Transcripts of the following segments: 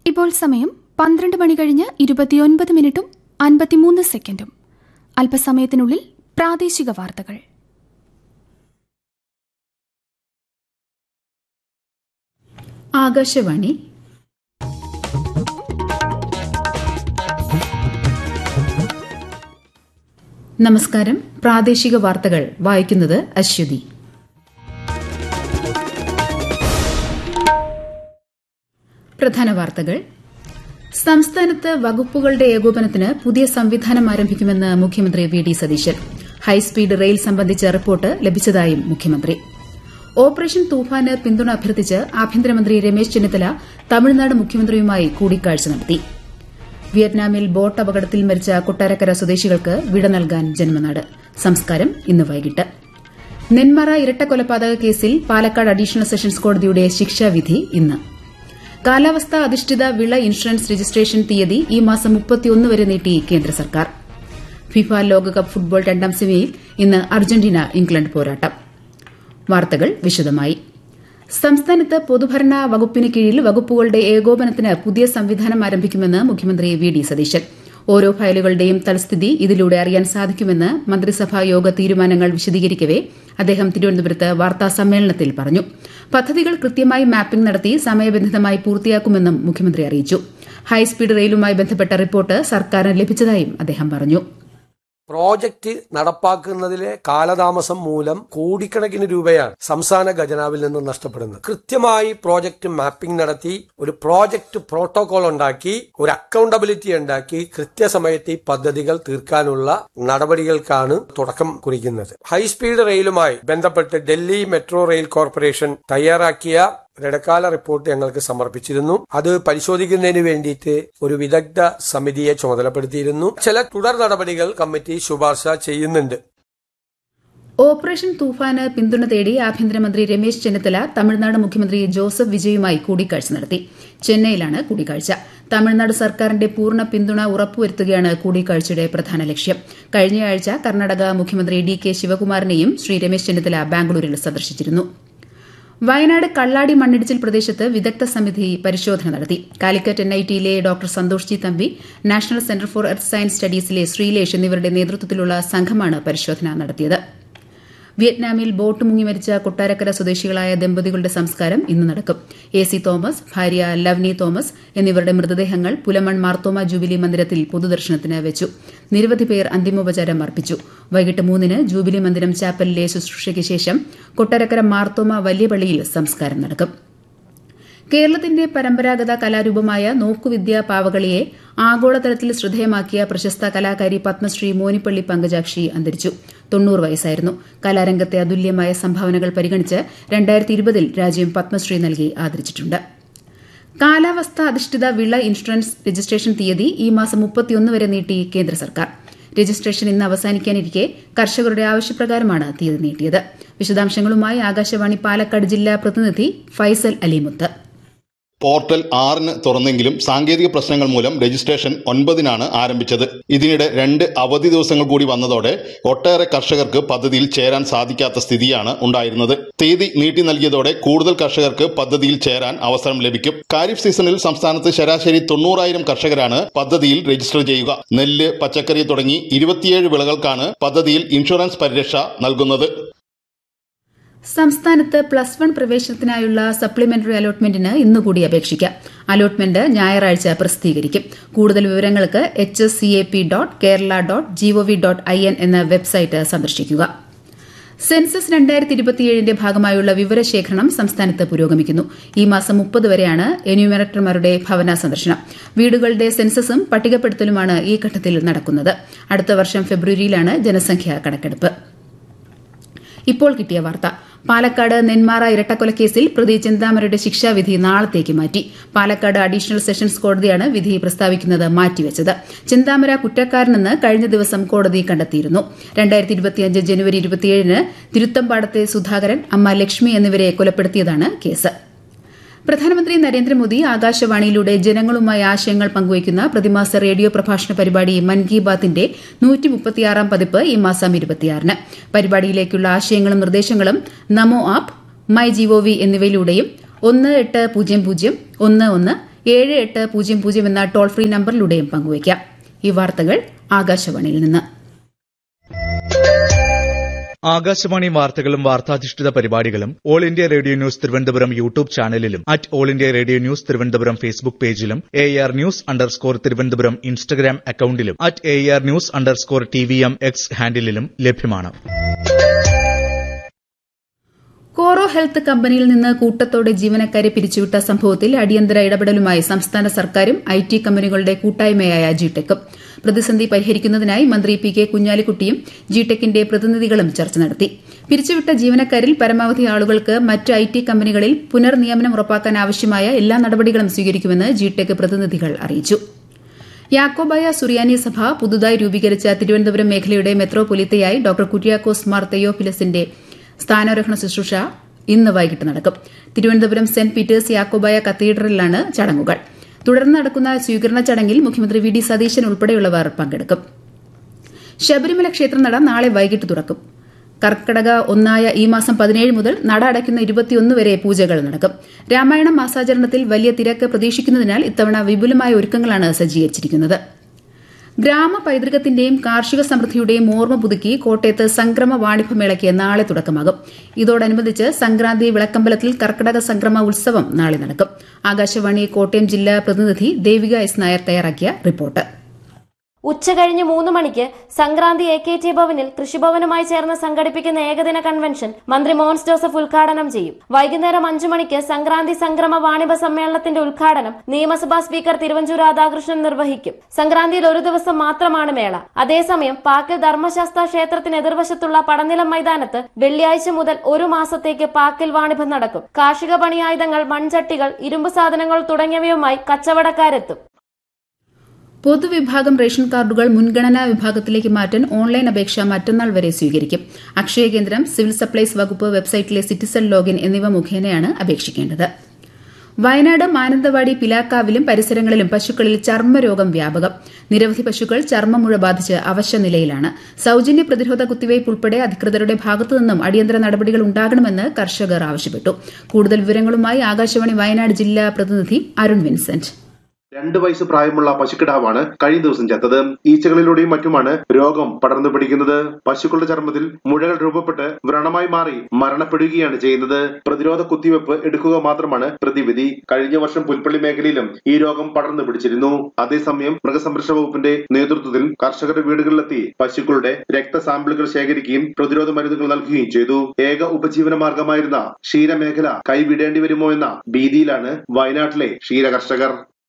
ഇപ്പോൾ സമയം പന്ത്രണ്ട് മണി കഴിഞ്ഞ് ഇരുപത്തിയൊൻപത് മിനിറ്റും അൻപത്തിമൂന്ന് സെക്കൻഡും അല്പസമയത്തിനുള്ളിൽ പ്രാദേശിക വാർത്തകൾ ആകാശവാണി നമസ്കാരം പ്രാദേശിക വാർത്തകൾ വായിക്കുന്നത് അശ്വതി പ്രധാന വാർത്തകൾ സംസ്ഥാനത്ത് വകുപ്പുകളുടെ ഏകോപനത്തിന് പുതിയ സംവിധാനം ആരംഭിക്കുമെന്ന് മുഖ്യമന്ത്രി V D Satheesan high speed rail സംബന്ധിച്ച റിപ്പോർട്ട് ലഭിച്ചതായും മുഖ്യമന്ത്രി ഓപ്പറേഷൻ തൂഫാന് പിന്തുണ അഭ്യർത്ഥിച്ച് ആഭ്യന്തരമന്ത്രി രമേശ് ചെന്നിത്തല തമിഴ്നാട് മുഖ്യമന്ത്രിയുമായി കൂടിക്കാഴ്ച നടത്തി വിയറ്റ്നാമിൽ ബോട്ട് അപകടത്തിൽ മരിച്ച കൊട്ടാരക്കര സ്വദേശികൾക്ക് വിട നൽകാൻ ജന്മനാട് സംസ്കാരം ഇന്ന് വൈകിട്ട് നെന്മറ ഇരട്ടക്കൊലപാതക കേസിൽ പാലക്കാട് അഡീഷണൽ സെഷൻസ് കോടതിയുടെ ശിക്ഷാവിധി ഇന്ന് കാലാവസ്ഥാ അധിഷ്ഠിത വിള ഇൻഷുറൻസ് രജിസ്ട്രേഷൻ തീയതി ഈ മാസം മുപ്പത്തിയൊന്ന് വരെ നീട്ടി കേന്ദ്ര സർക്കാർ ഫിഫ ലോകകപ്പ് ഫുട്ബോൾ രണ്ടാം സെമിയിൽ ഇന്ന് അർജന്റീന ഇംഗ്ലണ്ട് പോരാട്ടം വാർത്തകൾ വിശദമായി സംസ്ഥാനത്ത് പൊതുഭരണ വകുപ്പിന് കീഴിൽ വകുപ്പുകളുടെ ഏകോപനത്തിന് പുതിയ സംവിധാനം ആരംഭിക്കുമെന്ന് മുഖ്യമന്ത്രി വി ഡി സതീശൻ ഓരോ ഫയലുകളുടെയും തൽസ്ഥിതി ഇതിലൂടെ അറിയാൻ സാധിക്കുമെന്ന് മന്ത്രിസഭാ യോഗ തീരുമാനങ്ങൾ വിശദീകരിക്കവെ അദ്ദേഹം തിരുവനന്തപുരത്ത് വാർത്താ സമ്മേളനത്തിൽ പറഞ്ഞു പദ്ധതികൾ കൃത്യമായി മാപ്പിംഗ് നടത്തി സമയബന്ധിതമായി പൂർത്തിയാക്കുമെന്നും മുഖ്യമന്ത്രി അറിയിച്ചു ഹൈസ്പീഡ് റെയിലുമായി ബന്ധപ്പെട്ട റിപ്പോർട്ട് സർക്കാരിന് ലഭിച്ചതായും അദ്ദേഹം പറഞ്ഞു പ്രോജക്റ്റ് നടപ്പാക്കുന്നതിലെ കാലതാമസം മൂലം കോടിക്കണക്കിന് രൂപയാണ് സംസ്ഥാന ഖജനാവിൽ നിന്ന് നഷ്ടപ്പെടുന്നത് കൃത്യമായി പ്രോജക്റ്റ് മാപ്പിംഗ് നടത്തി ഒരു പ്രോജക്റ്റ് പ്രോട്ടോകോൾ ഉണ്ടാക്കി ഒരു അക്കൗണ്ടബിലിറ്റി ഉണ്ടാക്കി കൃത്യസമയത്ത് ഈ പദ്ധതികൾ തീർക്കാനുള്ള നടപടികൾക്കാണ് തുടക്കം കുറിക്കുന്നത് ഹൈസ്പീഡ് റെയിലുമായി ബന്ധപ്പെട്ട് ഡൽഹി മെട്രോ റെയിൽ കോർപ്പറേഷൻ തയ്യാറാക്കിയ ഇടക്കാല റിപ്പോർട്ട് ഞങ്ങൾക്ക് സമർപ്പിച്ചിരുന്നു അത് പരിശോധിക്കുന്നതിന് വേണ്ടിയിട്ട് ഒരു വിദഗ്ധ സമിതിയെ ചുമതലപ്പെടുത്തിയിരുന്നു ചില തുടർ നടപടികൾ കമ്മിറ്റി ശുപാർശ ചെയ്യുന്നുണ്ട് ഓപ്പറേഷൻ തൂഫാന് പിന്തുണ തേടി ആഭ്യന്തരമന്ത്രി രമേശ് ചെന്നിത്തല തമിഴ്നാട് മുഖ്യമന്ത്രി ജോസഫ് വിജയുമായി കൂടിക്കാഴ്ച നടത്തി ചെന്നൈയിലാണ് കൂടിക്കാഴ്ച തമിഴ്നാട് സർക്കാരിന്റെ പൂർണ്ണ പിന്തുണ ഉറപ്പുവരുത്തുകയാണ് കൂടിക്കാഴ്ചയുടെ പ്രധാന ലക്ഷ്യം കഴിഞ്ഞയാഴ്ച കർണാടക മുഖ്യമന്ത്രി ഡി കെ ശിവകുമാറിനെയും ശ്രീ രമേശ് ചെന്നിത്തല ബാംഗ്ലൂരിൽ സന്ദർശിച്ചിരുന്നു വയനാട് കള്ളാടി മണ്ണിടിച്ചിൽ പ്രദേശത്ത് വിദഗ്ധ സമിതി പരിശോധന നടത്തി കാലിക്കറ്റ് എൻ ഐ ടിയിലെ doctor Santhosh G Thampi national centre for earth science സ്റ്റഡീസിലെ ശ്രീലേഷ് എന്നിവരുടെ നേതൃത്വത്തിലുള്ള സംഘമാണ് പരിശോധന നടത്തിയത് വിയറ്റ്നാമിൽ ബോട്ട് മുങ്ങി മരിച്ച കൊട്ടാരക്കര സ്വദേശികളായ ദമ്പതികളുടെ സംസ്കാരം ഇന്ന് നടക്കും എ സി തോമസ് ഭാര്യ ലവ്നി തോമസ് എന്നിവരുടെ മൃതദേഹങ്ങൾ പുലമൺ മാർത്തോമ ജൂബിലി മന്ദിരത്തിൽ പൊതുദർശനത്തിന് വെച്ചു നിരവധി പേർ അന്തിമോപചാരം അർപ്പിച്ചു വൈകിട്ട് മൂന്നിന് ജൂബിലി മന്ദിരം ചാപ്പലിലെ ശുശ്രൂഷയ്ക്ക് ശേഷം കൊട്ടാരക്കര മാർത്തോമ വലിയ പള്ളിയിൽ സംസ്കാരം നടക്കും കേരളത്തിന്റെ പരമ്പരാഗത കലാരൂപമായ നോക്കുവിദ്യ പാവകളിയെ ആഗോളതലത്തിൽ ശ്രദ്ധേയമാക്കിയ പ്രശസ്ത കലാകാരി പത്മശ്രീ മോനിപ്പള്ളി പങ്കജാക്ഷി അന്തരിച്ചു തൊണ്ണൂറ് വയസ്സായിരുന്നു കലാരംഗത്തെ അതുല്യമായ സംഭാവനകൾ പരിഗണിച്ച് രണ്ടായിരത്തി ഇരുപതിൽ രാജ്യം പത്മശ്രീ നൽകി ആദരിച്ചിട്ടുണ്ട് കാലാവസ്ഥ അധിഷ്ഠിത വിള ഇൻഷുറൻസ് രജിസ്ട്രേഷൻ തീയതി ഈ മാസം മുപ്പത്തിയൊന്ന് വരെ നീട്ടി കേന്ദ്ര സർക്കാർ രജിസ്ട്രേഷൻ ഇന്ന് അവസാനിക്കാനിരിക്കെ കർഷകരുടെ ആവശ്യപ്രകാരമാണ് തീയതി നീട്ടിയത് വിശദാംശങ്ങളുമായി ആകാശവാണി പാലക്കാട് ജില്ലാ പ്രതിനിധി ഫൈസൽ അലിമുത്ത് പോർട്ടൽ ആറിന് തുറന്നെങ്കിലും സാങ്കേതിക പ്രശ്നങ്ങൾ മൂലം രജിസ്ട്രേഷൻ ഒൻപതിനാണ് ആരംഭിച്ചത് ഇതിനിടെ രണ്ട് അവധി ദിവസങ്ങൾ കൂടി വന്നതോടെ ഒട്ടേറെ കർഷകർക്ക് പദ്ധതിയിൽ ചേരാൻ സാധിക്കാത്ത സ്ഥിതിയാണ് ഉണ്ടായിരുന്നത് തീയതി നീട്ടി നൽകിയതോടെ കൂടുതൽ കർഷകർക്ക് പദ്ധതിയിൽ ചേരാൻ അവസരം ലഭിക്കും ഖാരിഫ് സീസണിൽ സംസ്ഥാനത്ത് ശരാശരി തൊണ്ണൂറായിരം കർഷകരാണ് പദ്ധതിയിൽ രജിസ്റ്റർ ചെയ്യുക നെല്ല് പച്ചക്കറി തുടങ്ങി ഇരുപത്തിയേഴ് വിളകൾക്കാണ് പദ്ധതിയിൽ ഇൻഷുറൻസ് പരിരക്ഷ നൽകുന്നത് സംസ്ഥാനത്ത് പ്ലസ് വൺ പ്രവേശനത്തിനായുള്ള സപ്ലിമെന്ററി അലോട്ട്മെന്റിന് ഇന്നുകൂടി അപേക്ഷിക്കാം അലോട്ട്മെന്റ് ഞായറാഴ്ച പ്രസിദ്ധീകരിക്കും കൂടുതൽ വിവരങ്ങൾക്ക് H S C A P dot Kerala dot gov dot I N എന്ന വെബ്സൈറ്റ് സന്ദർശിക്കുക സെൻസസ് രണ്ടായിരത്തി ഇരുപത്തിയേഴിന്റെ ഭാഗമായുള്ള വിവരശേഖരണം സംസ്ഥാനത്ത് പുരോഗമിക്കുന്നു ഈ മാസം മുപ്പത് വരെയാണ് എന്യൂമറേറ്റർമാരുടെ ഭവന സന്ദർശനം വീടുകളുടെ സെൻസസും പട്ടികപ്പെടുത്തലുമാണ് ഈ ഘട്ടത്തിൽ നടക്കുന്നത് അടുത്ത വർഷം ഫെബ്രുവരിയിലാണ് ജനസംഖ്യാ കണക്കെടുപ്പ് ഇപ്പോൾ കിട്ടിയ വാർത്ത പാലക്കാട് നെന്മാറ ഇരട്ടക്കൊലക്കേസിൽ പ്രതി ചിന്താമരയുടെ ശിക്ഷാവിധി നാളത്തേക്ക് മാറ്റി പാലക്കാട് അഡീഷണൽ സെഷൻസ് കോടതിയാണ് വിധി പ്രസ്താവിക്കുന്നത് മാറ്റിവെച്ചത് ചിന്താമര കുറ്റക്കാരനെന്ന് കഴിഞ്ഞ ദിവസം കോടതി കണ്ടെത്തിയിരുന്നു രണ്ടായിരത്തി ഇരുപത്തിയഞ്ച് ജനുവരി ഇരുപത്തിയേഴിന് തിരുത്തമ്പാടത്തെ സുധാകരൻ അമ്മ ലക്ഷ്മി എന്നിവരെ കൊലപ്പെടുത്തിയതാണ് കേസ് പ്രധാനമന്ത്രി നരേന്ദ്രമോദി ആകാശവാണിയിലൂടെ ജനങ്ങളുമായി ആശയങ്ങൾ പങ്കുവയ്ക്കുന്ന പ്രതിമാസ റേഡിയോ പ്രഭാഷണ പരിപാടി മൻ കി ബാത്തിന്റെ നൂറ്റിമുപ്പത്തിയാറാം പതിപ്പ് ഈ മാസം ഇരുപത്തിയാറിന് പരിപാടിയിലേക്കുള്ള ആശയങ്ങളും നിർദ്ദേശങ്ങളും നമോ ആപ്പ് മൈ ജിഒവി എന്നിവയിലൂടെയും ഒന്ന് എട്ട് പൂജ്യം പൂജ്യം ഒന്ന് ഒന്ന് ഏഴ് എട്ട് പൂജ്യം പൂജ്യം എന്ന ടോൾ ഫ്രീ നമ്പറിലൂടെയും പങ്കുവയ്ക്കാം ഈ വാർത്തകൾ ആകാശവാണിയിൽ നിന്ന് ആകാശവാണി വാർത്തകളും വാർത്താധിഷ്ഠിത പരിപാടികളും all India radio news Thiruvananthapuram YouTube ചാനലിലും at all India radio news Thiruvananthapuram Facebook പേജിലും A R news underscore Thiruvananthapuram Instagram അക്കൌണ്ടിലും at A R news underscore T V M X ഹാൻഡിലും ലഭ്യമാണ് കോറോ ഹെൽത്ത് കമ്പനിയിൽ നിന്ന് കൂട്ടത്തോടെ ജീവനക്കാരെ പിരിച്ചുവിട്ട സംഭവത്തിൽ അടിയന്തര ഇടപെടലുമായി സംസ്ഥാന സർക്കാരും ഐ ടി കമ്പനികളുടെ കൂട്ടായ്മയായ ജിടെക്കും പ്രതിസന്ധി പരിഹരിക്കുന്നതിനായി മന്ത്രി പി കെ കുഞ്ഞാലിക്കുട്ടിയും ജിടെക്കിന്റെ പ്രതിനിധികളും ചർച്ച നടത്തി പിരിച്ചുവിട്ട ജീവനക്കാരിൽ പരമാവധി ആളുകൾക്ക് മറ്റ് ഐ ടി കമ്പനികളിൽ പുനർനിയമനം ഉറപ്പാക്കാൻ ആവശ്യമായ എല്ലാ നടപടികളും സ്വീകരിക്കുമെന്ന് ജിടെക് പ്രതിനിധികൾ അറിയിച്ചു യാക്കോബായ സുറിയാനി സഭ പുതുതായി രൂപീകരിച്ച തിരുവനന്തപുരം മേഖലയുടെ മെത്രോപൊലിത്തയായി ഡോക്ടർ കുര്യാക്കോസ് മാർ തെയോഫിലസിന്റെ സ്ഥാനാരോഹണ ശുശ്രൂഷ ഇന്ന് വൈകിട്ട് നടക്കും തിരുവനന്തപുരം സെന്റ് പീറ്റേഴ്സ് യാക്കോബായ കത്തീഡ്രലിലാണ് ചടങ്ങുകൾ തുടർന്ന് നടക്കുന്ന സ്വീകരണ ചടങ്ങിൽ മുഖ്യമന്ത്രി വി ഡി സതീശൻ ഉൾപ്പെടെയുള്ളവർ പങ്കെടുക്കും ശബരിമല ക്ഷേത്രനട നാളെ വൈകിട്ട് തുറക്കും കർക്കടക ഒന്നായ ഈ മാസം പതിനേഴ് മുതൽ നട അടയ്ക്കുന്ന ഇരുപത്തിയൊന്ന് വരെ പൂജകൾ നടക്കും രാമായണ മാസാചരണത്തിൽ വലിയ തിരക്ക് പ്രതീക്ഷിക്കുന്നതിനാൽ ഇത്തവണ വിപുലമായ ഒരുക്കങ്ങളാണ് സജ്ജീകരിച്ചിരിക്കുന്നത് ഗ്രാമ പൈതൃകത്തിന്റെയും കാർഷിക സമൃദ്ധിയുടെയും ഓർമ്മ പുതുക്കി കോട്ടയത്ത് സംക്രമ വാണിഭമേളയ്ക്ക് നാളെ തുടക്കമാകും ഇതോടനുബന്ധിച്ച് സംക്രാന്തി വിളക്കമ്പലത്തിൽ കർക്കടക സംക്രമ ഉത്സവം നാളെ നടക്കും ആകാശവാണി കോട്ടയം ജില്ലാ പ്രതിനിധി ദേവിക എസ് നായർ തയ്യാറാക്കിയ റിപ്പോർട്ട് ഉച്ചകഴിഞ്ഞ് മൂന്ന് മണിക്ക് സംക്രാന്തി എ കെ ടി ഭവനിൽ കൃഷിഭവനുമായി ചേർന്ന് സംഘടിപ്പിക്കുന്ന ഏകദിന കൺവെൻഷൻ മന്ത്രി മോൻസ് ജോസഫ് ഉദ്ഘാടനം ചെയ്യും വൈകുന്നേരം അഞ്ചു മണിക്ക് സംക്രാന്തി സംക്രമ വാണിഭ സമ്മേളനത്തിന്റെ ഉദ്ഘാടനം നിയമസഭാ സ്പീക്കർ തിരുവഞ്ചൂർ രാധാകൃഷ്ണൻ നിർവഹിക്കും സംക്രാന്തിയിൽ ഒരു ദിവസം മാത്രമാണ് മേള അതേസമയം പാക്കിൽ ധർമ്മശാസ്ത്ര ക്ഷേത്രത്തിന് എതിർവശത്തുള്ള പടനിലം മൈതാനത്ത് വെള്ളിയാഴ്ച മുതൽ ഒരു മാസത്തേക്ക് പാക്കിൽ വാണിഭം നടക്കും കാർഷിക പണിയായുധങ്ങൾ മൺചട്ടികൾ ഇരുമ്പ് സാധനങ്ങൾ തുടങ്ങിയവയുമായി കച്ചവടക്കാരെത്തും പൊതുവിഭാഗം റേഷൻ കാർഡുകൾ മുൻഗണനാ വിഭാഗത്തിലേക്ക് മാറ്റാൻ ഓൺലൈൻ അപേക്ഷ മറ്റന്നാൾ വരെ സ്വീകരിക്കും അക്ഷയ കേന്ദ്രം സിവിൽ സപ്ലൈസ് വകുപ്പ് വെബ്സൈറ്റിലെ സിറ്റിസൺ ലോഗിൻ എന്നിവ മുഖേനയാണ് അപേക്ഷിക്കേണ്ടത് വയനാട് മാനന്തവാടി പിലാക്കാവിലും പരിസരങ്ങളിലും പശുക്കളിൽ ചർമ്മരോഗം വ്യാപകം നിരവധി പശുക്കൾ ചർമ്മമുഴ ബാധിച്ച് അവശ നിലയിലാണ് സൌജന്യ പ്രതിരോധ കുത്തിവയ്പ് ഉൾപ്പെടെ അധികൃതരുടെ ഭാഗത്തുനിന്നും അടിയന്തര നടപടികൾ ഉണ്ടാകണമെന്ന് കർഷകർ ആവശ്യപ്പെട്ടു കൂടുതൽ വിവരങ്ങളുമായി ആകാശവാണി വയനാട് ജില്ലാ പ്രതിനിധി അരുൺ വിൻസെന്റ് രണ്ട് വയസ്സ് പ്രായമുള്ള പശുക്കിടാവാണ് കഴിഞ്ഞ ദിവസം ചത്തത് ഈച്ചകളിലൂടെയും മറ്റുമാണ് രോഗം പടർന്നു പിടിക്കുന്നത് പശുക്കളുടെ ചർമ്മത്തിൽ മുഴകൾ രൂപപ്പെട്ട് വ്രണമായി മാറി മരണപ്പെടുകയാണ് ചെയ്യുന്നത് പ്രതിരോധ കുത്തിവെപ്പ് എടുക്കുക മാത്രമാണ് പ്രതിവിധി കഴിഞ്ഞ വർഷം പുൽപ്പള്ളി മേഖലയിലും ഈ രോഗം പടർന്നു പിടിച്ചിരുന്നു അതേസമയം മൃഗസംരക്ഷണ വകുപ്പിന്റെ നേതൃത്വത്തിൽ കർഷകരുടെ വീടുകളിലെത്തി പശുക്കളുടെ രക്തസാമ്പിളുകൾ ശേഖരിക്കുകയും പ്രതിരോധ മരുന്നുകൾ നൽകുകയും ചെയ്തു ഏക ഉപജീവന മാർഗമായിരുന്ന ക്ഷീരമേഖല കൈവിടേണ്ടി വരുമോ എന്ന ഭീതിയിലാണ് വയനാട്ടിലെ ക്ഷീര കർഷകർ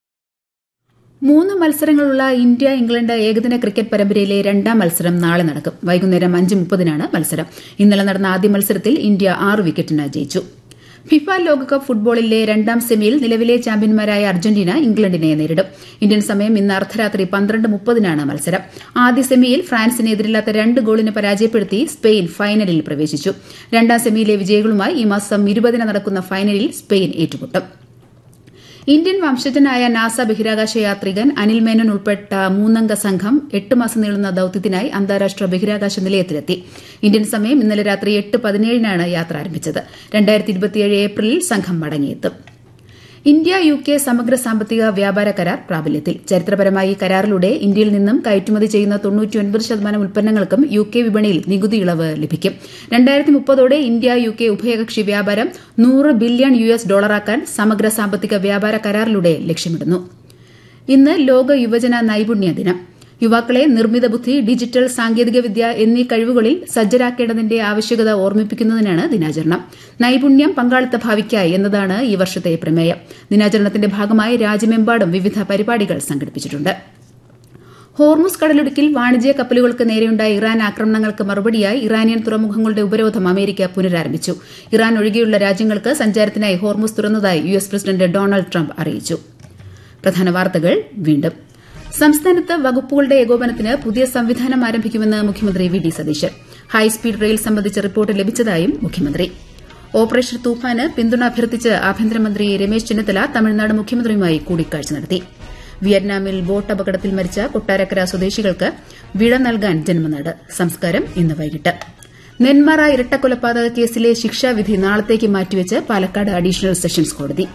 മൂന്ന് മത്സരങ്ങളുള്ള ഇന്ത്യ ഇംഗ്ലണ്ട് ഏകദിന ക്രിക്കറ്റ് പരമ്പരയിലെ രണ്ടാം മത്സരം നാളെ നടക്കും വൈകുന്നേരം അഞ്ച് മുപ്പതിനാണ് മത്സരം ഇന്നലെ നടന്ന ആദ്യ മത്സരത്തിൽ ഇന്ത്യ ആറ് വിക്കറ്റിന് ജയിച്ചു ഫിഫ ലോകകപ്പ് ഫുട്ബോളിലെ രണ്ടാം സെമിയിൽ നിലവിലെ ചാമ്പ്യന്മാരായ അർജന്റീന ഇംഗ്ലണ്ടിനെ നേരിടും ഇന്ത്യൻ സമയം ഇന്ന് അർദ്ധരാത്രി പന്ത്രണ്ട് മുപ്പതിനാണ് മത്സരം ആദ്യ സെമിയിൽ ഫ്രാൻസിനെ എതിരില്ലാത്ത രണ്ട് ഗോളിന് പരാജയപ്പെടുത്തി സ്പെയിൻ ഫൈനലിൽ പ്രവേശിച്ചു രണ്ടാം സെമിയിലെ വിജയികളുമായി ഈ മാസം ഇരുപതിന് നടക്കുന്ന ഫൈനലിൽ സ്പെയിൻ ഏറ്റുമുട്ടും ഇന്ത്യൻ വംശജനായ നാസ ബഹിരാകാശ യാത്രികൻ അനിൽ മേനോൻ ഉൾപ്പെട്ട മൂന്നംഗ സംഘം എട്ട് മാസം നീളുന്ന ദൌത്യത്തിനായി അന്താരാഷ്ട്ര ബഹിരാകാശ നിലയത്തിലെത്തി ഇന്ത്യൻ സമയം ഇന്നലെ രാത്രി എട്ട് പതിനേഴിനാണ് യാത്ര ആരംഭിച്ചത് രണ്ടായിരത്തി ഇരുപത്തിയേഴ് ഏപ്രിലിൽ സംഘം മടങ്ങിയെത്തും ഇന്ത്യ യു കെ സമഗ്ര സാമ്പത്തിക വ്യാപാര കരാർ പ്രാബല്യത്തിൽ ചരിത്രപരമായി ഈ കരാറിലൂടെ ഇന്ത്യയിൽ നിന്നും കയറ്റുമതി ചെയ്യുന്ന തൊണ്ണൂറ്റിയൊൻപത് ശതമാനം ഉൽപ്പന്നങ്ങൾക്കും യു കെ വിപണിയിൽ നികുതി ഇളവ് ലഭിക്കും രണ്ടായിരത്തി മുപ്പതോടെ ഇന്ത്യ യു കെ ഉഭയകക്ഷി വ്യാപാരം നൂറ് ബില്യൺ യു എസ് ഡോളറാക്കാൻ സമഗ്ര സാമ്പത്തിക വ്യാപാര കരാറിലൂടെ ലക്ഷ്യമിടുന്നു ഇന്ന് ലോക യുവജന നൈപുണ്യ ദിനം യുവാക്കളെ നിർമ്മിത ബുദ്ധി ഡിജിറ്റൽ സാങ്കേതികവിദ്യ എന്നീ കഴിവുകളിൽ സജ്ജരാക്കേണ്ടതിന്റെ ആവശ്യകത ഓർമ്മിപ്പിക്കുന്നതിനാണ് ദിനാചരണം നൈപുണ്യം പങ്കാളിത്ത ഭാവിക്കായി എന്നതാണ് ഈ വർഷത്തെ പ്രമേയം ദിനാചരണത്തിന്റെ ഭാഗമായി രാജ്യമെമ്പാടും വിവിധ പരിപാടികൾ സംഘടിപ്പിച്ചിട്ടുണ്ട് ഹോർമുസ് കടലിടുക്കിൽ വാണിജ്യ കപ്പലുകൾക്ക് നേരെയുണ്ടായ ഇറാൻ ആക്രമണങ്ങൾക്ക് മറുപടിയായി ഇറാനിയൻ തുറമുഖങ്ങളുടെ ഉപരോധം അമേരിക്ക പുനരാരംഭിച്ചു ഇറാൻ ഒഴികെയുള്ള രാജ്യങ്ങൾക്ക് സഞ്ചാരത്തിനായി ഹോർമുസ് തുറന്നതായി U S president Donald Trump അറിയിച്ചു പ്രധാന വാർത്തകൾ വീണ്ടും സംസ്ഥാനത്ത് വകുപ്പുകളുടെ ഏകോപനത്തിന് പുതിയ സംവിധാനം ആരംഭിക്കുമെന്ന് മുഖ്യമന്ത്രി V D Satheesan high speed rail സംബന്ധിച്ച റിപ്പോർട്ട് ലഭിച്ചതായും മുഖ്യമന്ത്രി ഓപ്പറേഷൻ തൂഫാന് പിന്തുണ അഭ്യർത്ഥിച്ച് ആഭ്യന്തരമന്ത്രി രമേശ് ചെന്നിത്തല തമിഴ്നാട് മുഖ്യമന്ത്രിയുമായി കൂടിക്കാഴ്ച നടത്തി വിയറ്റ്നാമിൽ ബോട്ട് അപകടത്തിൽ മരിച്ച കൊട്ടാരക്കര സ്വദേശികൾക്ക് വിട നൽകാൻ ജന്മനാട് സംസ്കാരം ഇന്ന് വൈകിട്ട് നെന്മാറ ഇരട്ടക്കൊലപാതക കേസിലെ ശിക്ഷാവിധി നാളത്തേക്ക് മാറ്റിവെച്ച് പാലക്കാട് അഡീഷണൽ സെഷൻസ് കോടതി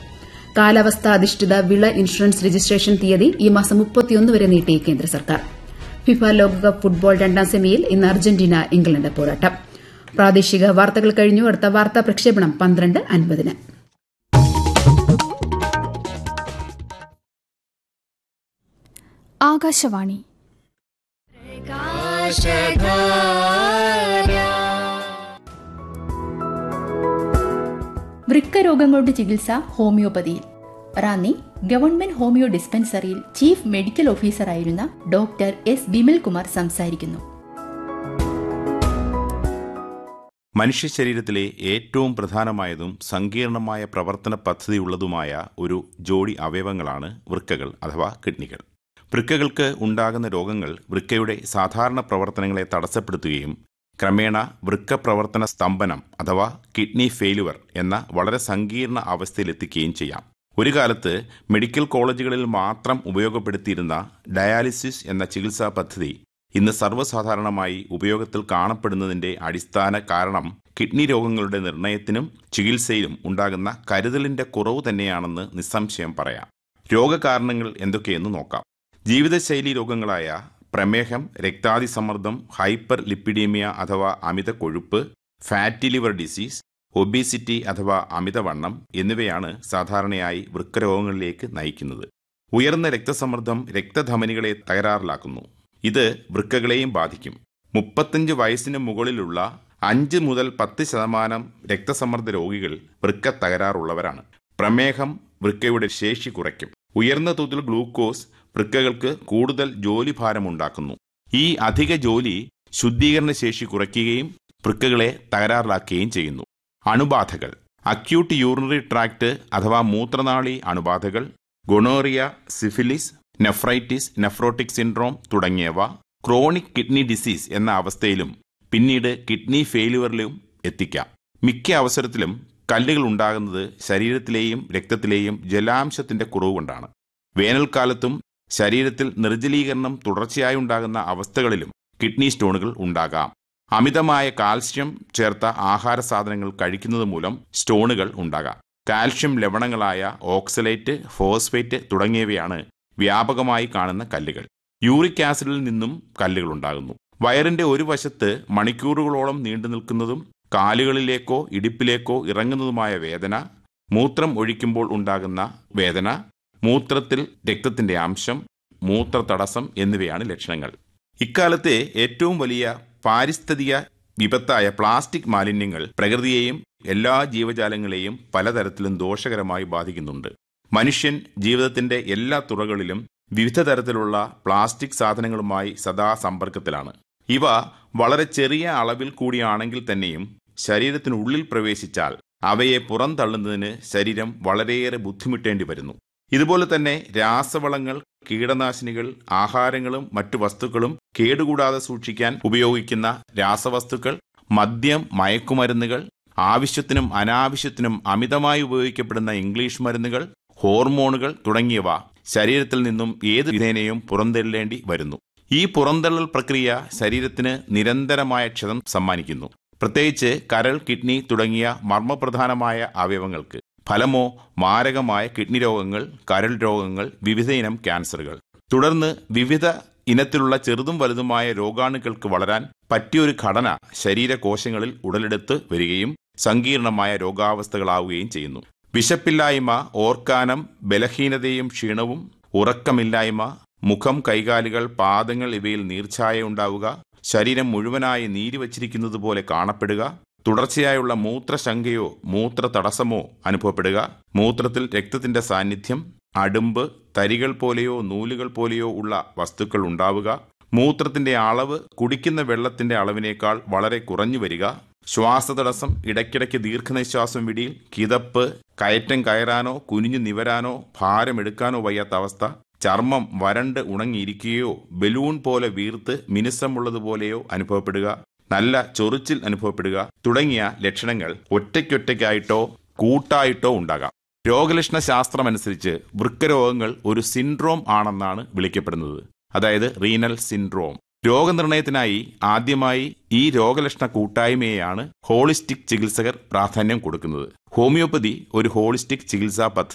കാലാവസ്ഥാ അധിഷ്ഠിത വിള ഇൻഷുറൻസ് രജിസ്ട്രേഷൻ തീയതി ഈ മാസം മുപ്പത്തിയൊന്ന് വരെ നീട്ടി കേന്ദ്ര സർക്കാർ ഫിഫ ലോകകപ്പ് ഫുട്ബോൾ രണ്ടാം സെമിയിൽ ഇന്ന് അർജന്റീന ഇംഗ്ലണ്ട് പോരാട്ടം പ്രാദേശിക വാർത്തകൾ കഴിഞ്ഞു അടുത്ത വാർത്താ പ്രക്ഷേപണം പന്ത്രണ്ട് അൻപതിന് ആകാശവാണി വൃക്ക രോഗങ്ങളുടെ ചികിത്സ ഹോമിയോപ്പതിയിൽ റാന്നി ഗവൺമെന്റ് ഹോമിയോ ഡിസ്പെൻസറിയിൽ ചീഫ് മെഡിക്കൽ ഓഫീസറായിരുന്ന ഡോക്ടർ എസ് ബിമൽ കുമാർ സംസാരിക്കുന്നു മനുഷ്യ ശരീരത്തിലെ ഏറ്റവും പ്രധാനമായതും സങ്കീർണമായ പ്രവർത്തന പദ്ധതിയുള്ളതുമായ ഒരു ജോഡി അവയവങ്ങളാണ് വൃക്കകൾ അഥവാ കിഡ്നികൾ വൃക്കകൾക്ക് ഉണ്ടാകുന്ന രോഗങ്ങൾ വൃക്കയുടെ സാധാരണ പ്രവർത്തനങ്ങളെ തടസ്സപ്പെടുത്തുകയും ക്രമേണ വൃക്ക പ്രവർത്തന സ്തംഭനം അഥവാ കിഡ്നി ഫെയിലുവർ എന്ന വളരെ സങ്കീർണ അവസ്ഥയിലെത്തിക്കുകയും ചെയ്യാം ഒരു കാലത്ത് മെഡിക്കൽ കോളേജുകളിൽ മാത്രം ഉപയോഗപ്പെടുത്തിയിരുന്ന ഡയാലിസിസ് എന്ന ചികിത്സാ പദ്ധതി ഇന്ന് സർവ്വസാധാരണമായി ഉപയോഗത്തിൽ കാണപ്പെടുന്നതിന്റെ അടിസ്ഥാന കാരണം കിഡ്നി രോഗങ്ങളുടെ നിർണയത്തിനും ചികിത്സയിലും ഉണ്ടാകുന്ന കരുതലിന്റെ കുറവ് തന്നെയാണെന്ന് നിസ്സംശയം പറയാം രോഗകാരണങ്ങൾ എന്തൊക്കെയെന്ന് നോക്കാം ജീവിതശൈലി രോഗങ്ങളായ പ്രമേഹം രക്താതിസമ്മർദ്ദം ഹൈപ്പർ ലിപ്പിഡീമിയ അഥവാ അമിത കൊഴുപ്പ് ഫാറ്റി ലിവർ ഡിസീസ് ഒബീസിറ്റി അഥവാ അമിതവണ്ണം എന്നിവയാണ് സാധാരണയായി വൃക്കരോഗങ്ങളിലേക്ക് നയിക്കുന്നത് ഉയർന്ന രക്തസമ്മർദ്ദം രക്തധമനികളെ തകരാറിലാക്കുന്നു ഇത് വൃക്കകളെയും ബാധിക്കും മുപ്പത്തഞ്ച് വയസ്സിന് മുകളിലുള്ള അഞ്ച് മുതൽ പത്ത് ശതമാനം രക്തസമ്മർദ്ദ രോഗികൾ വൃക്ക തകരാറുള്ളവരാണ് പ്രമേഹം വൃക്കയുടെ ശേഷി കുറയ്ക്കും ഉയർന്ന തോതിൽ ഗ്ലൂക്കോസ് വൃക്കകൾക്ക് കൂടുതൽ ജോലിഭാരമുണ്ടാക്കുന്നു ഈ അധിക ജോലി ശുദ്ധീകരണ ശേഷി കുറയ്ക്കുകയും വൃക്കകളെ തകരാറിലാക്കുകയും ചെയ്യുന്നു അണുബാധകൾ അക്യൂട്ട് യൂറിനറി ട്രാക്ട് അഥവാ മൂത്രനാളി അണുബാധകൾ gonorrhoea syphilis nephritis nephrotic syndrome തുടങ്ങിയവ ക്രോണിക് കിഡ്നി ഡിസീസ് എന്ന അവസ്ഥയിലും പിന്നീട് കിഡ്നി ഫെയിലുവറിലും എത്തിക്കാം മിക്ക അവസരത്തിലും കല്ലുകൾ ഉണ്ടാകുന്നത് ശരീരത്തിലെയും രക്തത്തിലെയും ജലാംശത്തിന്റെ കുറവ് കൊണ്ടാണ് വേനൽക്കാലത്തും ശരീരത്തിൽ നിർജ്ജലീകരണം തുടർച്ചയായി ഉണ്ടാകുന്ന അവസ്ഥകളിലും കിഡ്നി സ്റ്റോണുകൾ ഉണ്ടാകാം അമിതമായ കാൽസ്യം ചേർത്ത ആഹാര സാധനങ്ങൾ കഴിക്കുന്നത് മൂലം സ്റ്റോണുകൾ ഉണ്ടാകാം കാൽഷ്യം ലവണങ്ങളായ ഓക്സലേറ്റ് ഫോസ്ഫേറ്റ് തുടങ്ങിയവയാണ് വ്യാപകമായി കാണുന്ന കല്ലുകൾ യൂറിക് ആസിഡിൽ നിന്നും കല്ലുകൾ ഉണ്ടാകുന്നു വയറിന്റെ ഒരു വശത്ത് മണിക്കൂറുകളോളം നീണ്ടു നിൽക്കുന്നതും കാലുകളിലേക്കോ ഇടുപ്പിലേക്കോ ഇറങ്ങുന്നതുമായ വേദന മൂത്രം ഒഴിക്കുമ്പോൾ ഉണ്ടാകുന്ന വേദന മൂത്രത്തിൽ രക്തത്തിന്റെ അംശം മൂത്ര തടസ്സം എന്നിവയാണ് ലക്ഷണങ്ങൾ ഇക്കാലത്തെ ഏറ്റവും വലിയ പാരിസ്ഥിതിക വിപത്തായ പ്ലാസ്റ്റിക് മാലിന്യങ്ങൾ പ്രകൃതിയെയും എല്ലാ ജീവജാലങ്ങളെയും പലതരത്തിലും ദോഷകരമായി ബാധിക്കുന്നുണ്ട് മനുഷ്യൻ ജീവിതത്തിന്റെ എല്ലാ തുറകളിലും വിവിധ തരത്തിലുള്ള പ്ലാസ്റ്റിക് സാധനങ്ങളുമായി സദാ സമ്പർക്കത്തിലാണ് ഇവ വളരെ ചെറിയ അളവിൽ കൂടിയാണെങ്കിൽ തന്നെയും ശരീരത്തിനുള്ളിൽ പ്രവേശിച്ചാൽ അവയെ പുറന്തള്ളുന്നതിന് ശരീരം വളരെയേറെ ബുദ്ധിമുട്ടേണ്ടി വരുന്നു ഇതുപോലെ തന്നെ രാസവളങ്ങൾ കീടനാശിനികൾ ആഹാരങ്ങളും മറ്റു വസ്തുക്കളും കേടുകൂടാതെ സൂക്ഷിക്കാൻ ഉപയോഗിക്കുന്ന രാസവസ്തുക്കൾ മദ്യം മയക്കുമരുന്നുകൾ ആവശ്യത്തിനും അനാവശ്യത്തിനും അമിതമായി ഉപയോഗിക്കപ്പെടുന്ന ഇംഗ്ലീഷ് മരുന്നുകൾ ഹോർമോണുകൾ തുടങ്ങിയവ ശരീരത്തിൽ നിന്നും ഏത് വിധേനയും പുറന്തള്ളേണ്ടി വരുന്നു ഈ പുറന്തള്ളൽ പ്രക്രിയ ശരീരത്തിന് നിരന്തരമായ ക്ഷതം സമ്മാനിക്കുന്നു പ്രത്യേകിച്ച് കരൾ കിഡ്നി തുടങ്ങിയ മർമ്മപ്രധാനമായ അവയവങ്ങൾക്ക് ഫലമോ മാരകമായ കിഡ്നി രോഗങ്ങൾ കരൾ രോഗങ്ങൾ വിവിധയിനം ക്യാൻസറുകൾ തുടർന്ന് വിവിധ ഇനത്തിലുള്ള ചെറുതും വലുതുമായ രോഗാണുക്കൾക്ക് വളരാൻ പറ്റിയൊരു ഘടന ശരീരകോശങ്ങളിൽ ഉടലെടുത്ത് വരികയും സങ്കീർണമായ രോഗാവസ്ഥകളാവുകയും ചെയ്യുന്നു വിശപ്പില്ലായ്മ ഓർക്കാനം ബലഹീനതയും ക്ഷീണവും ഉറക്കമില്ലായ്മ മുഖം കൈകാലുകൾ പാദങ്ങൾ ഇവയിൽ നീർച്ഛായ ഉണ്ടാവുക ശരീരം മുഴുവനായി നീരി വച്ചിരിക്കുന്നത് പോലെ കാണപ്പെടുക തുടർച്ചയായുള്ള മൂത്രശങ്കയോ മൂത്ര തടസ്സമോ അനുഭവപ്പെടുക മൂത്രത്തിൽ രക്തത്തിന്റെ സാന്നിധ്യം അടുമ്പ് തരികൾ പോലെയോ നൂലുകൾ പോലെയോ ഉള്ള വസ്തുക്കൾ ഉണ്ടാവുക മൂത്രത്തിന്റെ അളവ് കുടിക്കുന്ന വെള്ളത്തിന്റെ അളവിനേക്കാൾ വളരെ കുറഞ്ഞു വരിക ശ്വാസതടസ്സം ഇടയ്ക്കിടയ്ക്ക് ദീർഘനിശ്വാസം വിടിയിൽ കിതപ്പ് കയറ്റം കയറാനോ കുനിഞ്ഞു നിവരാനോ ഭാരമെടുക്കാനോ വയ്യാത്ത അവസ്ഥ ചർമ്മം വരണ്ട് ഉണങ്ങിയിരിക്കുകയോ ബലൂൺ പോലെ വീർത്ത് മിനുസമുള്ളതുപോലെയോ അനുഭവപ്പെടുക നല്ല ചൊറിച്ചിൽ അനുഭവപ്പെടുക തുടങ്ങിയ ലക്ഷണങ്ങൾ ഒറ്റയ്ക്കൊറ്റയ്ക്കായിട്ടോ കൂട്ടായിട്ടോ ഉണ്ടാകാം രോഗലക്ഷണ ശാസ്ത്രമനുസരിച്ച് വൃക്കരോഗങ്ങൾ ഒരു സിൻഡ്രോം ആണെന്നാണ് വിളിക്കപ്പെടുന്നത് അതായത് റീനൽ സിൻഡ്രോം രോഗനിർണയത്തിനായി ആദ്യമായി ഈ രോഗലക്ഷണ കൂട്ടായ്മയെയാണ് ഹോളിസ്റ്റിക് ചികിത്സകർ പ്രാധാന്യം കൊടുക്കുന്നത് ഹോമിയോപ്പതി ഒരു ഹോളിസ്റ്റിക് ചികിത്സാ പദ്ധതിയാണ്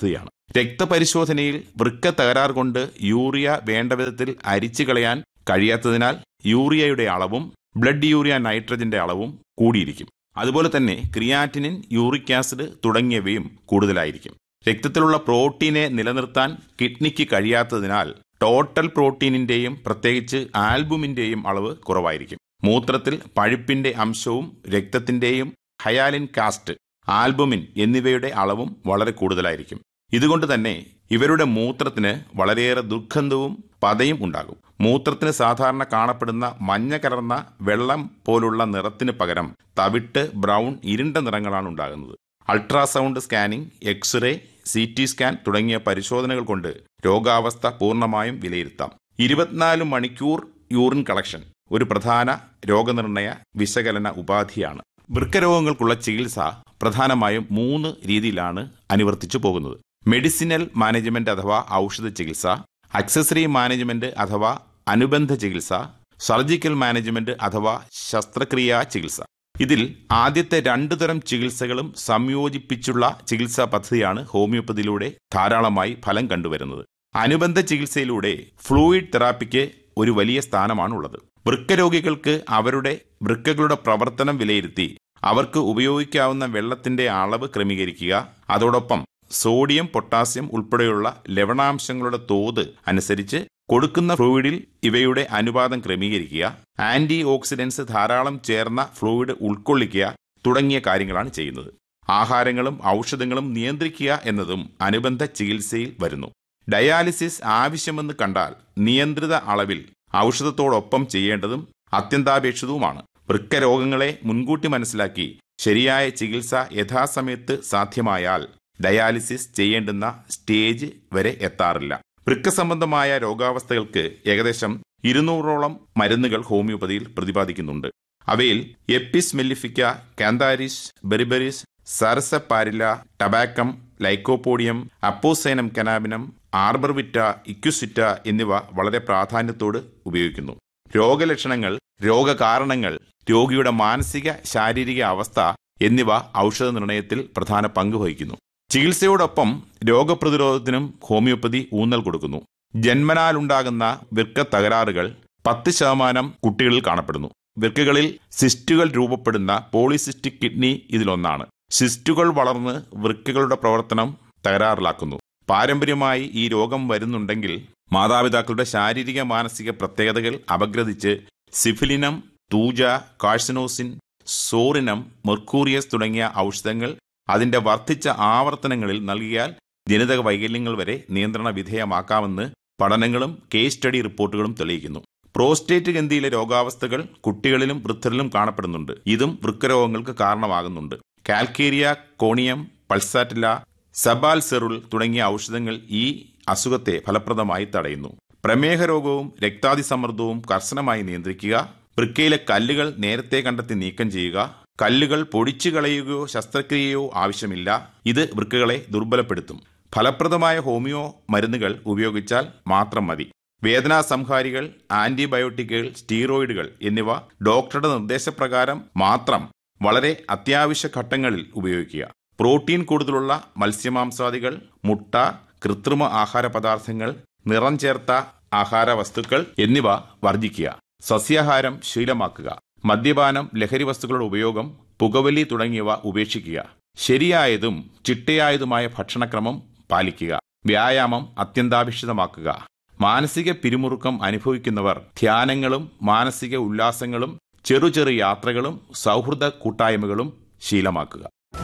രക്തപരിശോധനയിൽ വൃക്ക തകരാർ കൊണ്ട് യൂറിയ വേണ്ട വിധത്തിൽ അരിച്ചു കളയാൻ കഴിയാത്തതിനാൽ യൂറിയയുടെ അളവും ബ്ലഡ് യൂറിയ നൈട്രജന്റെ അളവും കൂടിയിരിക്കും അതുപോലെ തന്നെ ക്രിയാറ്റിനിൻ യൂറിക് ആസിഡ് തുടങ്ങിയവയും കൂടുതലായിരിക്കും രക്തത്തിലുള്ള പ്രോട്ടീനെ നിലനിർത്താൻ കിഡ്നിക്ക് കഴിയാത്തതിനാൽ ടോട്ടൽ പ്രോട്ടീനിന്റെയും പ്രത്യേകിച്ച് ആൽബുമിന്റെയും അളവ് കുറവായിരിക്കും മൂത്രത്തിൽ പഴുപ്പിന്റെ അംശവും രക്തത്തിന്റെയും ഹയാലിൻ കാസ്റ്റ് ആൽബുമിൻ എന്നിവയുടെ അളവും വളരെ കൂടുതലായിരിക്കും ഇതുകൊണ്ട് തന്നെ ഇവരുടെ മൂത്രത്തിന് വളരെയേറെ ദുർഗന്ധവും പതയും ഉണ്ടാകും മൂത്രത്തിന് സാധാരണ കാണപ്പെടുന്ന മഞ്ഞ കലർന്ന വെള്ളം പോലുള്ള നിറത്തിന് പകരം തവിട്ട് ബ്രൗൺ ഇരുണ്ട നിറങ്ങളാണ് ഉണ്ടാകുന്നത് ultrasound scanning x ray C T scan തുടങ്ങിയ പരിശോധനകൾ കൊണ്ട് രോഗാവസ്ഥ പൂർണ്ണമായും വിലയിരുത്താം ഇരുപത്തിനാല് മണിക്കൂർ യൂറിൻ കളക്ഷൻ ഒരു പ്രധാന രോഗനിർണയ വിശകലന ഉപാധിയാണ് വൃക്കരോഗങ്ങൾക്കുള്ള ചികിത്സ പ്രധാനമായും മൂന്ന് രീതിയിലാണ് അനുവർത്തിച്ചു പോകുന്നത് മെഡിസിനൽ മാനേജ്മെന്റ് അഥവാ ഔഷധ ചികിത്സ അക്സസറി മാനേജ്മെന്റ് അഥവാ അനുബന്ധ ചികിത്സ സർജിക്കൽ മാനേജ്മെന്റ് അഥവാ ശസ്ത്രക്രിയാ ചികിത്സ ഇതിൽ ആദ്യത്തെ രണ്ടു തരം ചികിത്സകളും സംയോജിപ്പിച്ചുള്ള ചികിത്സാ പദ്ധതിയാണ് ഹോമിയോപ്പതിയിലൂടെ ധാരാളമായി ഫലം കണ്ടുവരുന്നത് അനുബന്ധ ചികിത്സയിലൂടെ ഫ്ലൂയിഡ് തെറാപ്പിക്ക് ഒരു വലിയ സ്ഥാനമാണുള്ളത് വൃക്കരോഗികൾക്ക് അവരുടെ വൃക്കകളുടെ പ്രവർത്തനം വിലയിരുത്തി അവർക്ക് ഉപയോഗിക്കാവുന്ന വെള്ളത്തിന്റെ അളവ് ക്രമീകരിക്കുക അതോടൊപ്പം സോഡിയം പൊട്ടാസ്യം ഉൾപ്പെടെയുള്ള ലവണാംശങ്ങളുടെ തോത് അനുസരിച്ച് കൊടുക്കുന്ന ഫ്ലൂയിഡിൽ ഇവയുടെ അനുപാതം ക്രമീകരിക്കുക ആന്റി ഓക്സിഡൻസ് ധാരാളം ചേർന്ന ഫ്ലൂയിഡ് ഉൾക്കൊള്ളിക്കുക തുടങ്ങിയ കാര്യങ്ങളാണ് ചെയ്യുന്നത് ആഹാരങ്ങളും ഔഷധങ്ങളും നിയന്ത്രിക്കുക എന്നതും അനുബന്ധ ചികിത്സയിൽ വരുന്നു ഡയാലിസിസ് ആവശ്യമെന്ന് കണ്ടാൽ നിയന്ത്രിത അളവിൽ ഔഷധത്തോടൊപ്പം ചെയ്യേണ്ടതും അത്യന്താപേക്ഷിതവുമാണ് വൃക്കരോഗങ്ങളെ മുൻകൂട്ടി മനസ്സിലാക്കി ശരിയായ ചികിത്സ യഥാസമയത്ത് സാധ്യമായാൽ ഡയാലിസിസ് ചെയ്യേണ്ടുന്ന സ്റ്റേജ് വരെ എത്താറില്ല വൃക്ക സംബന്ധമായ രോഗാവസ്ഥകൾക്ക് ഏകദേശം ഇരുന്നൂറോളം മരുന്നുകൾ ഹോമിയോപ്പതിയിൽ പ്രതിപാദിക്കുന്നുണ്ട് അവയിൽ എപ്പിസ് മെല്ലിഫിക്ക കാന്താരിസ് ബെറിബെറിസ് സരസപ്പാരില ടബാക്കം ലൈക്കോപോഡിയം അപ്പോസൈനം കനാബിനം ആർബർവിറ്റ ഇക്യുസിറ്റ എന്നിവ വളരെ പ്രാധാന്യത്തോട് ഉപയോഗിക്കുന്നു രോഗലക്ഷണങ്ങൾ രോഗകാരണങ്ങൾ രോഗിയുടെ മാനസിക ശാരീരിക അവസ്ഥ എന്നിവ ഔഷധ നിർണയത്തിൽ പ്രധാന പങ്ക് വഹിക്കുന്നു ചികിത്സയോടൊപ്പം രോഗപ്രതിരോധത്തിനും ഹോമിയോപ്പതി ഊന്നൽ കൊടുക്കുന്നു ജന്മനാലുണ്ടാകുന്ന വൃക്ക തകരാറുകൾ പത്ത് ശതമാനം കുട്ടികളിൽ കാണപ്പെടുന്നു വൃക്കകളിൽ സിസ്റ്റുകൾ രൂപപ്പെടുന്ന പോളിസിസ്റ്റിക് കിഡ്നി ഇതിലൊന്നാണ് സിസ്റ്റുകൾ വളർന്ന് വൃക്കകളുടെ പ്രവർത്തനം തകരാറിലാക്കുന്നു പാരമ്പര്യമായി ഈ രോഗം വരുന്നുണ്ടെങ്കിൽ മാതാപിതാക്കളുടെ ശാരീരിക മാനസിക പ്രത്യേകതകൾ അപഗ്രഥിച്ച് സിഫിലിനം തൂജ കാഴ്സനോസിൻ സോറിനം മെർക്കൂറിയസ് തുടങ്ങിയ ഔഷധങ്ങൾ അതിന്റെ വർദ്ധിച്ച ആവർത്തനങ്ങളിൽ നൽകിയാൽ ജനിതക വൈകല്യങ്ങൾ വരെ നിയന്ത്രണ വിധേയമാക്കാമെന്ന് പഠനങ്ങളും കേസ് സ്റ്റഡി റിപ്പോർട്ടുകളും തെളിയിക്കുന്നു പ്രോസ്റ്റേറ്റ് ഗന്ധിയിലെ രോഗാവസ്ഥകൾ കുട്ടികളിലും വൃദ്ധരിലും കാണപ്പെടുന്നുണ്ട് ഇതും വൃക്കരോഗങ്ങൾക്ക് കാരണമാകുന്നുണ്ട് കാൽക്കേരിയ കോണിയം പൾസാറ്റില സബാൽ സെറുൾ തുടങ്ങിയ ഔഷധങ്ങൾ ഈ അസുഖത്തെ ഫലപ്രദമായി തടയുന്നു പ്രമേഹ രോഗവും രക്താതിസമ്മർദ്ദവും കർശനമായി നിയന്ത്രിക്കുക വൃക്കയിലെ കല്ലുകൾ നേരത്തെ കണ്ടെത്തി നീക്കം ചെയ്യുക കല്ലുകൾ പൊടിച്ചു കളയുകയോ ശസ്ത്രക്രിയയോ ആവശ്യമില്ല ഇത് വൃക്കകളെ ദുർബലപ്പെടുത്തും ഫലപ്രദമായ ഹോമിയോ മരുന്നുകൾ ഉപയോഗിച്ചാൽ മാത്രം മതി വേദനാ സംഹാരികൾ ആന്റിബയോട്ടിക്കുകൾ സ്റ്റീറോയിഡുകൾ എന്നിവ ഡോക്ടറുടെ നിർദ്ദേശപ്രകാരം മാത്രം വളരെ അത്യാവശ്യ ഘട്ടങ്ങളിൽ ഉപയോഗിക്കുക പ്രോട്ടീൻ കൂടുതലുള്ള മത്സ്യമാംസാദികൾ മുട്ട കൃത്രിമ ആഹാര പദാർത്ഥങ്ങൾ നിറം ചേർത്ത ആഹാര വസ്തുക്കൾ എന്നിവ വർജിക്കുക സസ്യാഹാരം ശീലമാക്കുക മദ്യപാനം ലഹരി വസ്തുക്കളുടെ ഉപയോഗം പുകവലി തുടങ്ങിയവ ഉപേക്ഷിക്കുക ശരിയായതും ചിട്ടയായതുമായ ഭക്ഷണക്രമം പാലിക്കുക വ്യായാമം അത്യന്താപേക്ഷിതമാക്കുക മാനസിക പിരിമുറുക്കം അനുഭവിക്കുന്നവർ ധ്യാനങ്ങളും മാനസിക ഉല്ലാസങ്ങളും ചെറു ചെറു യാത്രകളും സൗഹൃദ കൂട്ടായ്മകളും ശീലമാക്കുക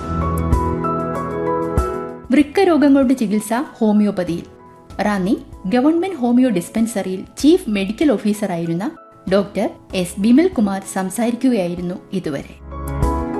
വൃക്കരോഗങ്ങളുടെ ചികിത്സ ഹോമിയോപ്പതിയിൽ റാന്നി ഗവൺമെന്റ് ഹോമിയോ ഡിസ്പെൻസറിയിൽ ചീഫ് മെഡിക്കൽ ഓഫീസറായിരുന്ന ഡോക്ടർ എസ് ബിമൽ കുമാർ സംസാരിക്കുകയായിരുന്നു ഇതുവരെ